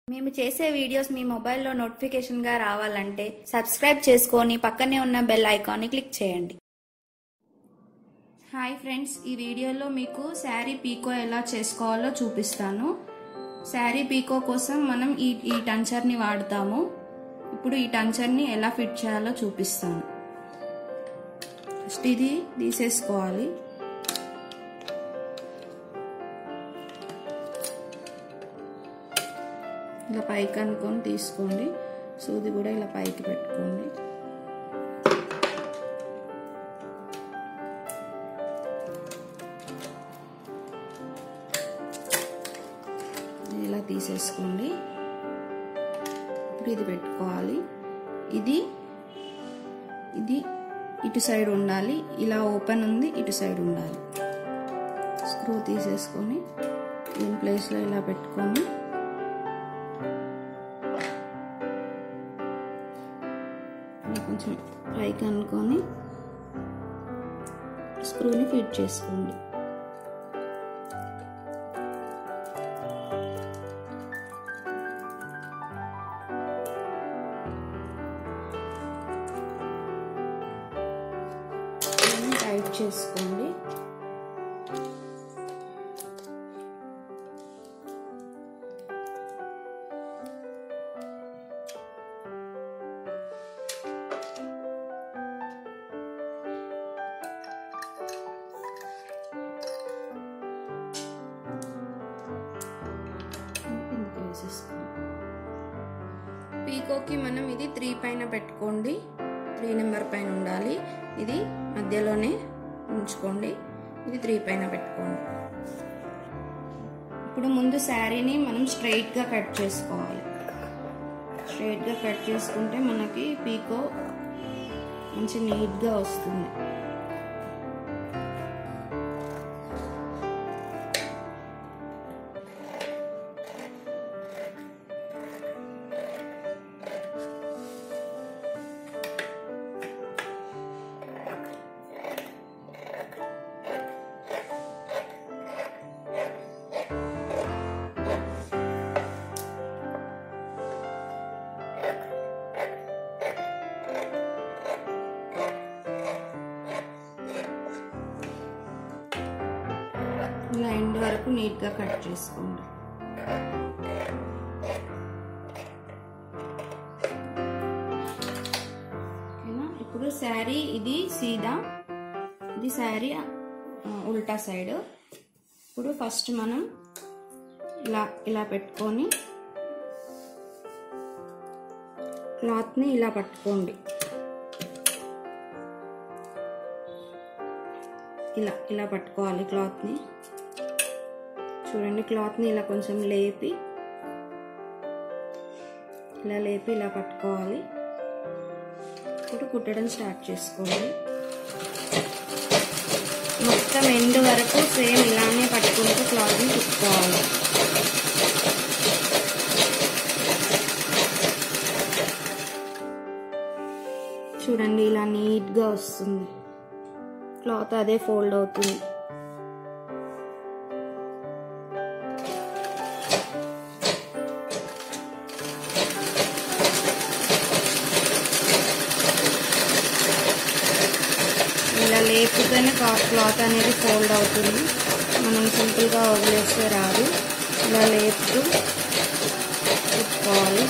మేము చేసే వీడియోస్ మీ మొబైల్లో నోటిఫికేషన్గా రావాలంటే సబ్స్క్రైబ్ చేసుకొని పక్కనే ఉన్న బెల్ ఐకాన్ని క్లిక్ చేయండి హాయ్ ఫ్రెండ్స్ ఈ వీడియోలో మీకు శారీ పీకో ఎలా చేసుకోవాలో చూపిస్తాను శారీ పీకో కోసం మనం ఈ ఈ టంచర్ని వాడతాము ఇప్పుడు ఈ టంచర్ని ఎలా ఫిట్ చేయాలో చూపిస్తాను ఫస్ట్ ఇది తీసేసుకోవాలి ఇలా పైకి అనుకొని తీసుకోండి సూది కూడా ఇలా పైకి పెట్టుకోండి ఇలా తీసేసుకోండి ఇప్పుడు ఇది పెట్టుకోవాలి ఇది ఇది ఇటు సైడ్ ఉండాలి ఇలా ఓపెన్ ఉంది ఇటు సైడ్ ఉండాలి స్క్రూ తీసేసుకొని దీని ప్లేస్లో ఇలా పెట్టుకొని కొంచెం పైకి అనుకొని స్క్రూని ఫిట్ చేసుకోండి టైట్ చేసుకోండి పీకోకి మనం ఇది త్రీ పైన పెట్టుకోండి త్రీ నెంబర్ పైన ఉండాలి ఇది మధ్యలోనే ఉంచుకోండి ఇది త్రీ పైన పెట్టుకోండి ఇప్పుడు ముందు శారీని మనం స్ట్రైట్గా కట్ చేసుకోవాలి స్ట్రైట్గా కట్ చేసుకుంటే మనకి పీకో మంచి నీట్గా వస్తుంది ఇలా ఎండ్ వరకు నీట్గా కట్ చేసుకోండి ఓకేనా ఇప్పుడు శారీ ఇది సీదా ఇది శారీ ఉల్టా సైడ్ ఇప్పుడు ఫస్ట్ మనం ఇలా ఇలా పెట్టుకొని క్లాత్ని ఇలా పట్టుకోండి ఇలా ఇలా పట్టుకోవాలి క్లాత్ని చూడండి క్లాత్ని ఇలా కొంచెం లేపి ఇలా లేపి ఇలా పట్టుకోవాలి ఇప్పుడు కుట్టడం స్టార్ట్ చేసుకోండి మొత్తం ఎండ్ వరకు సేమ్ ఇలానే పట్టుకుంటూ క్లాత్ని కుట్టుకోవాలి చూడండి ఇలా నీట్గా వస్తుంది క్లాత్ అదే ఫోల్డ్ అవుతుంది ఇలా లేకపోతేనే క్లాత్ అనేది ఫోల్డ్ అవుతుంది మనం సింపుల్గా వదిలేస్తే రాదు ఇలా లేపుతూ పెట్టుకోవాలి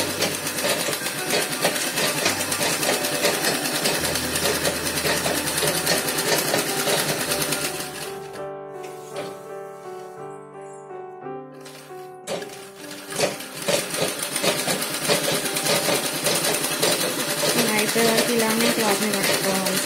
అయిపోయే వరకు ఇలానే క్లాత్ని కట్టుకోవాలి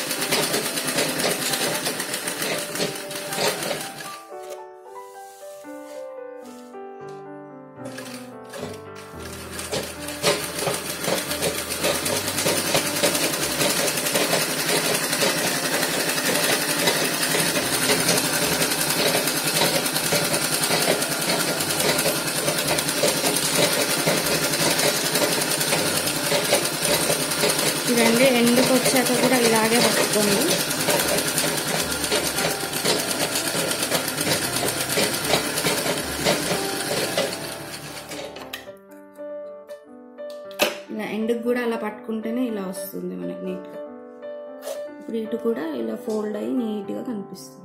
చూడండి ఎండుకు వచ్చాక కూడా ఇలాగే పట్టుకోండి ఇలా ఎండుకు కూడా అలా పట్టుకుంటేనే ఇలా వస్తుంది మనకి నీట్గా ఇప్పుడు ఇటు కూడా ఇలా ఫోల్డ్ అయ్యి నీట్గా కనిపిస్తుంది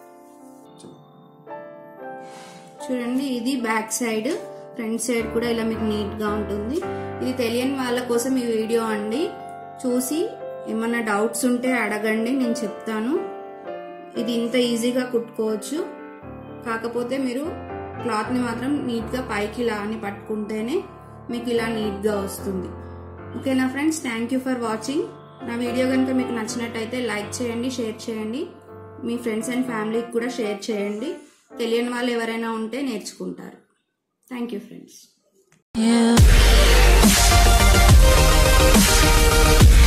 చూడండి ఇది బ్యాక్ సైడ్ ఫ్రంట్ సైడ్ కూడా ఇలా మీకు నీట్గా ఉంటుంది ఇది తెలియని వాళ్ళ కోసం ఈ వీడియో అండి చూసి ఏమన్నా డౌట్స్ ఉంటే అడగండి నేను చెప్తాను ఇది ఇంత ఈజీగా కుట్టుకోవచ్చు కాకపోతే మీరు క్లాత్ని మాత్రం నీట్గా పైకి ఇలా అని పట్టుకుంటేనే మీకు ఇలా నీట్గా వస్తుంది ఓకేనా friends thank you for watching నా వీడియో కనుక మీకు నచ్చినట్టయితే లైక్ చేయండి షేర్ చేయండి మీ ఫ్రెండ్స్ అండ్ ఫ్యామిలీకి కూడా షేర్ చేయండి తెలియని వాళ్ళు ఎవరైనా ఉంటే నేర్చుకుంటారు థ్యాంక్ యూ ఫ్రెండ్స్ Yeah.